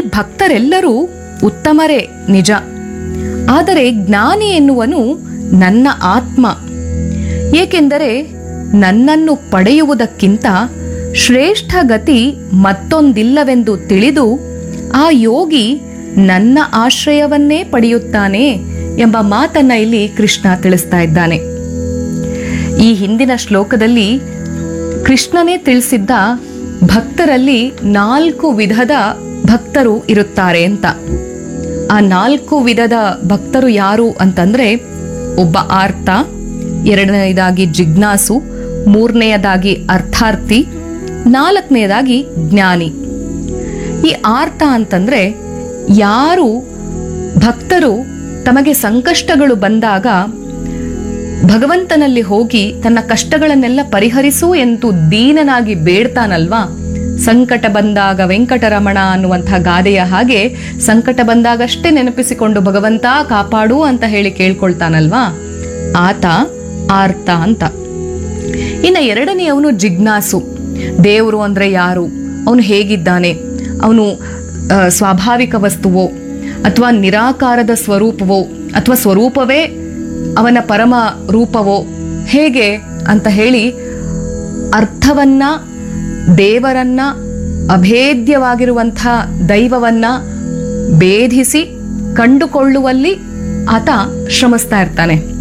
ಭಕ್ತರೆಲ್ಲರೂ ಉತ್ತಮರೇ ನಿಜ ಆದರೆ ಜ್ಞಾನಿ ಎನ್ನುವನು ನನ್ನ ಆತ್ಮ ಏಕೆಂದರೆ ನನ್ನನ್ನು ಪಡೆಯುವುದಕ್ಕಿಂತ ಶ್ರೇಷ್ಠ ಗತಿ ಮತ್ತೊಂದಿಲ್ಲವೆಂದು ತಿಳಿದು ಆ ಯೋಗಿ ನನ್ನ ಆಶ್ರಯವನ್ನೇ ಪಡೆಯುತ್ತಾನೆ ಎಂಬ ಮಾತನ್ನ ಇಲ್ಲಿ ಕೃಷ್ಣ ತಿಳಿಸ್ತಾ ಇದ್ದಾನೆ ಈ ಹಿಂದಿನ ಶ್ಲೋಕದಲ್ಲಿ ಕೃಷ್ಣನೇ ತಿಳಿಸಿದ್ದ ಭಕ್ತರಲ್ಲಿ ನಾಲ್ಕು ವಿಧದ ಭಕ್ತರು ಇರುತ್ತಾರೆ ಅಂತ ಆ ನಾಲ್ಕು ವಿಧದ ಭಕ್ತರು ಯಾರು ಅಂತಂದ್ರೆ ಒಬ್ಬ ಆರ್ತ ಎರಡನೆಯದಾಗಿ ಜಿಜ್ಞಾಸು ಮೂರನೆಯದಾಗಿ ಅರ್ಥಾರ್ಥಿ ನಾಲ್ಕನೆಯದಾಗಿ ಜ್ಞಾನಿ ಈ ಆರ್ತ ಅಂತಂದ್ರೆ ಯಾರು ಭಕ್ತರು ತಮಗೆ ಸಂಕಷ್ಟಗಳು ಬಂದಾಗ ಭಗವಂತನಲ್ಲಿ ಹೋಗಿ ತನ್ನ ಕಷ್ಟಗಳನ್ನೆಲ್ಲ ಪರಿಹರಿಸು ಎಂದು ದೀನನಾಗಿ ಬೇಡ್ತಾನಲ್ವಾ ಸಂಕಟ ಬಂದಾಗ ವೆಂಕಟರಮಣ ಅನ್ನುವಂಥ ಗಾದೆಯ ಹಾಗೆ ಸಂಕಟ ಬಂದಾಗಷ್ಟೇ ನೆನಪಿಸಿಕೊಂಡು ಭಗವಂತ ಕಾಪಾಡು ಅಂತ ಹೇಳಿ ಕೇಳ್ಕೊಳ್ತಾನಲ್ವಾ ಆತ ಆರ್ತ ಅಂತ ಇನ್ನು ಎರಡನೆಯವನು ಜಿಜ್ಞಾಸು ದೇವರು ಅಂದ್ರೆ ಯಾರು ಅವನು ಹೇಗಿದ್ದಾನೆ ಅವನು ಆ, ಸ್ವಾಭಾವಿಕ ವಸ್ತುವೋ ಅಥವಾ ನಿರಾಕಾರದ ಸ್ವರೂಪವೋ ಅಥವಾ ಸ್ವರೂಪವೇ ಅವನ ಪರಮ ರೂಪವೋ ಹೇಗೆ ಅಂತ ಹೇಳಿ ಅರ್ಥವನ್ನ ದೇವರನ್ನ ಅಭೇದ್ಯವಾಗಿರುವಂಥ ದೈವವನ್ನ ಭೇದಿಸಿ ಕಂಡುಕೊಳ್ಳುವಲ್ಲಿ ಆತ ಶ್ರಮಿಸ್ತಾ ಇರ್ತಾನೆ